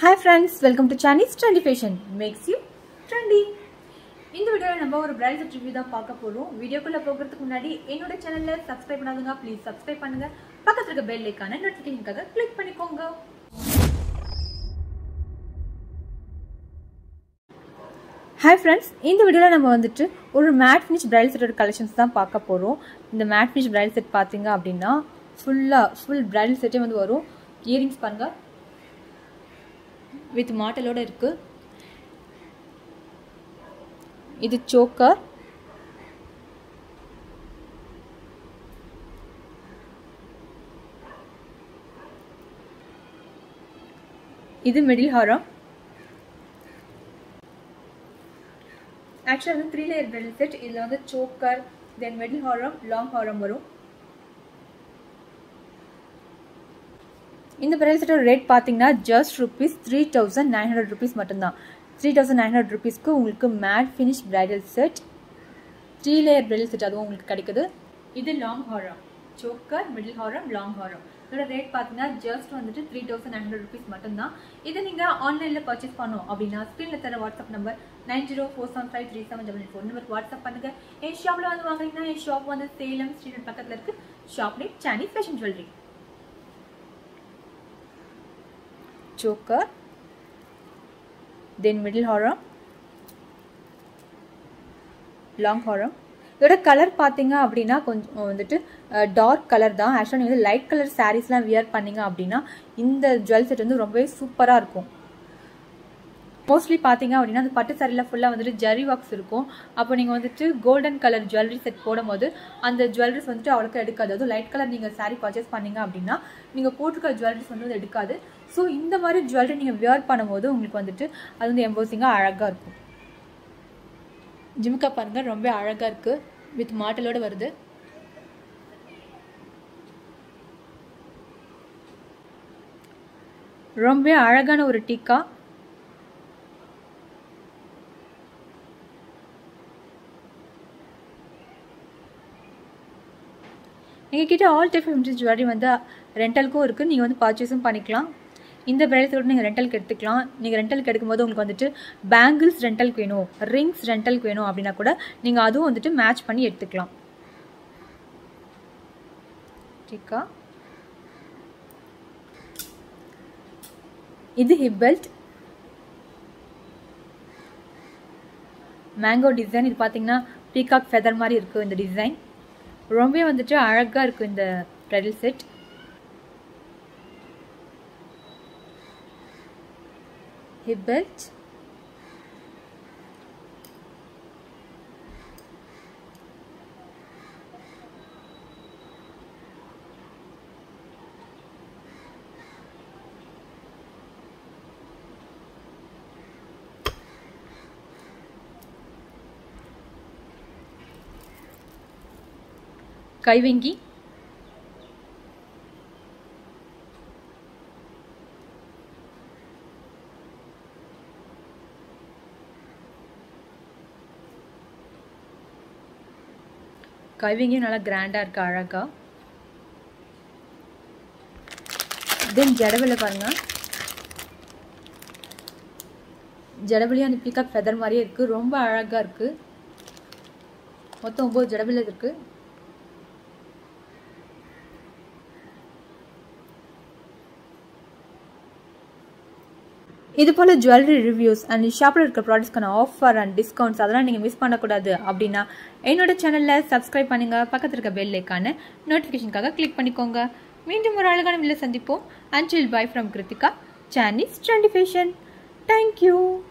hi friends welcome to Chani's trendy fashion makes you trendy இந்த வீடியோவில் நம்ம ஒரு பிரைட் செட் ரிவ்யூ தான் பார்க்க போகிறோம் வீடியோக்குள்ளே போகிறதுக்கு முன்னாடி என்னோட சேனலில் சப்ஸ்கிரைப் பண்ணாதுங்க ப்ளீஸ் சப்ஸ்கிரைப் பண்ணுங்க பக்கத்தில் இருக்க பெல் ஐக்கான நோட்டிஃபிகேஷனுக்காக கிளிக் பண்ணிக்கோங்க ஹாய் ஃப்ரெண்ட்ஸ் இந்த வீடியோவில் நம்ம வந்துட்டு ஒரு மேட் ஃபினிஷ் பிரைடல் செட்டோட கலெக்ஷன்ஸ் தான் பார்க்க போகிறோம் இந்த மேட் ஃபினிஷ் பிரைடல் செட் பார்த்தீங்க அப்படின்னா ஃபுல்லாக ஃபுல் பிரைடல் செட்டே வந்து வரும் இயரிங்ஸ் பாருங்கள் வித் மாட்டலோட இருக்குது இது சோக்கர் இது மிடில் ஹாரம் ஆக்சுவலாக வந்து த்ரீ லேயர் பிரெல் செட் இதில் வந்து சோக்கர் தென் மிடில் ஹாரம் லாங் ஹாரம் வரும் இந்த பிரைஸ் செட்டோட ரேட் பார்த்தீங்கன்னா just rupees three thousand nine hundred rupees மட்டும்தான் த்ரீ தௌசண்ட் நைன் ஹண்ட்ரட் ருபீஸ்க்கு உங்களுக்கு matte finish bridal set three layer bridal set அதுவும் உங்களுக்கு கிடைக்குது இது லாங் ஹாரம் சோக்கர் மிடில் ஹாரம் லாங் ஹாரம் இதோட ரேட் பார்த்தீங்கன்னா ஜஸ்ட் வந்துட்டு three thousand nine hundred rupees மட்டும்தான் இதை நீங்கள் ஆன்லைனில் பர்ச்சேஸ் பண்ணோம் அப்படின்னா ஸ்க்ரீனில் தர WhatsApp number nine zero four seven five three seven double four நம்பருக்கு வாட்ஸ்அப் பண்ணுங்கள் என் ஷாப்பில் வந்து வாங்குறீங்கன்னா என் ஷாப் வந்து சேலம் ஸ்ட்ரீட் பக்கத்தில் இருக்குது shop name Chani's fashion jewellery choker then middle horror long ஹாரம் இதோட கலர் பார்த்தீங்க அப்படின்னா கொஞ்சம் வந்துட்டு டார்க் கலர் தான் ஆக்சுவலாக நீங்கள் வந்து லைட் கலர் சாரீஸ்லாம் வியர் பண்ணீங்க அப்படின்னா இந்த ஜுவல் செட் வந்து ரொம்பவே சூப்பராக இருக்கும் மோஸ்ட்லி பார்த்தீங்க அப்படின்னா அந்த பட்டு சாரியில் ஃபுல்லாக வந்துட்டு ஜரி ஒர்க்ஸ் இருக்கும் அப்போ நீங்கள் வந்துட்டு கோல்டன் கலர் ஜுவல்லரி செட் போடும்போது அந்த ஜுவல்லரிஸ் வந்துட்டு அவ்வளோக்கு எடுக்காது அதுவும் லைட் கலர் நீங்கள் சாரீ பர்ச்சேஸ் பண்ணீங்க அப்படின்னா நீங்கள் போட்டிருக்க ஜுவல்லரிஸ் வந்து எடுக்காது ஸோ இந்த மாதிரி ஜுவல்லரி நீங்கள் வியர் பண்ணும்போது உங்களுக்கு வந்துட்டு அது வந்து எம்போசிங்காக அழகாக இருக்கும் ஜிம்கா பாருங்கள் ரொம்ப அழகாக இருக்குது வித் மாட்டலோடு வருது ரொம்ப அழகான ஒரு டீக்கா எங்ககிட்ட ஆல் டைப் ஃபிஃப்டி ஜுவல்லரி வந்து ரெண்டலுக்கும் இருக்குது நீங்கள் வந்து பர்ச்சேஸும் பண்ணிக்கலாம் இந்த பிரைஸோட நீங்கள் ரெண்டலுக்கு எடுத்துக்கலாம் நீங்கள் ரெண்டலுக்கு எடுக்கும்போது உங்களுக்கு வந்துட்டு பேங்கிள்ஸ் ரெண்டலுக்கு வேணும் ரிங்ஸ் ரெண்டலுக்கு வேணும் அப்படின்னா கூட நீங்கள் அதுவும் வந்துட்டு மேட்ச் பண்ணி எடுத்துக்கலாம் டிக்கா இது ஹிப் பெல்ட் மேங்கோ டிசைன் இது பார்த்தீங்கன்னா பீகாக் ஃபெதர் மாதிரி இருக்குது இந்த டிசைன் ரொம்பவே வந்துட்டு அழகாக இருக்கும் இந்த ப்ரைடல் செட் ஹிப் பெல்ட் கைவங்கி கைவிங்கியும் நல்லா கிராண்டாக இருக்குது அழகாக தென் ஜடவில் பாருங்க ஜடவிலையும் அந்த பீகாக் ஃபெதர் மாதிரியே இருக்குது ரொம்ப அழகாக இருக்குது மொத்தம் ஒம்பது ஜடவில் இருக்குது இது போல் ஜுவல்லரி ரிவ்யூஸ் அண்ட் ஷாப்பில் இருக்க ப்ராடக்ட்ஸ்க்கான ஆஃபர் அண்ட் டிஸ்கவுண்ட்ஸ் அதெல்லாம் நீங்கள் மிஸ் பண்ணக்கூடாது அப்படின்னா என்னோட சேனலில் சப்ஸ்கிரைப் பண்ணுங்கள் பக்கத்தில் இருக்க பெல் ஐக்கான நோட்டிஃபிகேஷனுக்காக கிளிக் பண்ணிக்கோங்க மீண்டும் ஒரு அழகான வீட்டில் சந்திப்போம் until bye from Kiruthika Chani's trendy fashion thank you